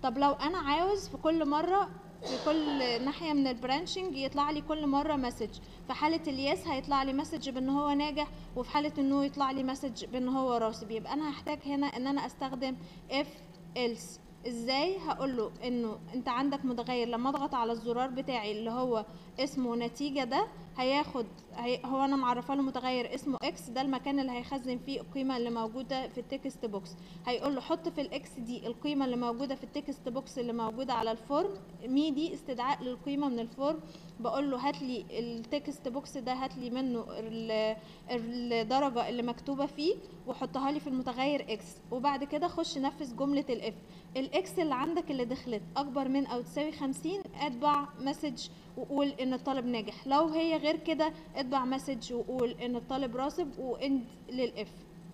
طب لو انا عاوز في كل مره في كل ناحيه من البرانشنج يطلع لي كل مره مسج في حاله اليس هيطلع لي مسج بان هو ناجح وفي حاله انه يطلع لي مسج بان هو راسب يبقى انا هحتاج هنا ان انا استخدم if else ازاي هقول له انه انت عندك متغير لما اضغط على الزرار بتاعي اللي هو اسمه نتيجه ده هياخد هي هو انا معرفه له متغير اسمه اكس ده المكان اللي هيخزن فيه القيمه اللي موجوده في التكست بوكس هيقول له حط في الاكس دي القيمه اللي موجوده في التكست بوكس اللي موجوده على الفورم مي دي استدعاء للقيمه من الفورم بقول له هات لي التكست بوكس ده هات لي منه ال- الدرجه اللي مكتوبه فيه وحطها لي في المتغير اكس وبعد كده خش نفذ جمله الاف الاكس اللي عندك اللي دخلت اكبر من او تساوي 50 اتبع مسج وقول ان الطالب ناجح لو هي غير كده اتبع مسج وقول ان الطالب راسب واند للاف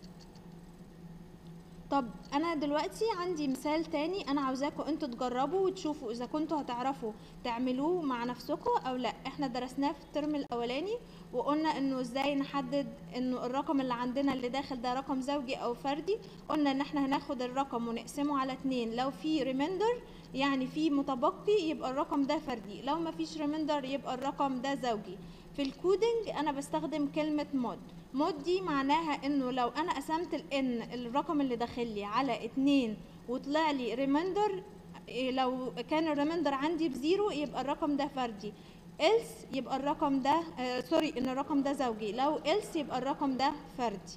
طب انا دلوقتي عندي مثال تاني انا عاوزاكم انتوا تجربوا وتشوفوا اذا كنتوا هتعرفوا تعملوه مع نفسكم او لا احنا درسناه في الترم الاولاني وقلنا انه ازاي نحدد انه الرقم اللي عندنا اللي داخل ده رقم زوجي او فردي قلنا ان احنا هناخد الرقم ونقسمه على اتنين لو في ريميندر يعني في متبقي يبقى الرقم ده فردي لو ما فيش ريميندر يبقى الرقم ده زوجي في الكودينج انا بستخدم كلمة مود مود دي معناها انه لو انا قسمت الان الرقم اللي داخل لي على اتنين وطلع لي ريميندر لو كان الريميندر عندي بزيرو يبقى الرقم ده فردي else يبقى الرقم ده آه سوري ان الرقم ده زوجي لو else يبقى الرقم ده فردي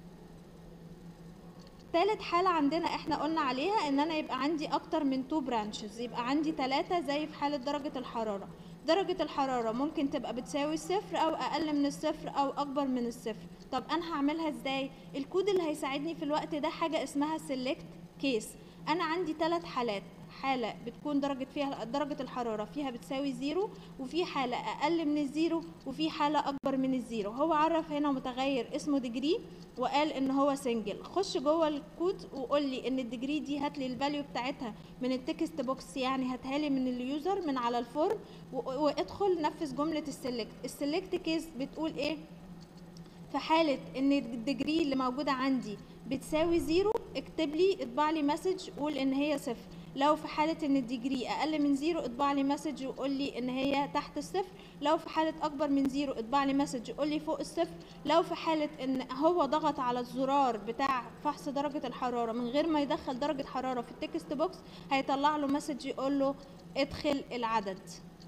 تالت حالة عندنا احنا قلنا عليها ان انا يبقى عندي اكتر من تو برانشز يبقى عندي تلاتة زي في حالة درجة الحرارة درجة الحرارة ممكن تبقى بتساوي الصفر او اقل من الصفر او اكبر من الصفر طب انا هعملها ازاي الكود اللي هيساعدني في الوقت ده حاجة اسمها select case انا عندي ثلاث حالات حالة بتكون درجة فيها درجة الحرارة فيها بتساوي زيرو وفي حالة أقل من الزيرو وفي حالة أكبر من الزيرو هو عرف هنا متغير اسمه ديجري وقال إن هو سنجل خش جوه الكود وقول لي إن الديجري دي هات لي الفاليو بتاعتها من التكست بوكس يعني هاتها لي من اليوزر من على الفورم و- وادخل نفذ جملة السلكت السلكت كيس بتقول إيه في حالة ان الديجري اللي موجودة عندي بتساوي زيرو اكتب لي اطبع لي مسج قول ان هي صفر لو في حالة ان الديجري اقل من زيرو اطبع لي مسج وقول لي ان هي تحت الصفر لو في حالة اكبر من زيرو اطبع لي مسج قول لي فوق الصفر لو في حالة ان هو ضغط على الزرار بتاع فحص درجة الحرارة من غير ما يدخل درجة حرارة في التكست بوكس هيطلع له مسج يقول له ادخل العدد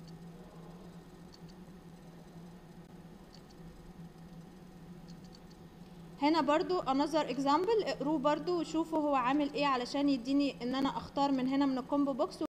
هنا برضو another example اقروه برضو وشوفوا هو عامل ايه علشان يديني ان انا اختار من هنا من الكومبو بوكس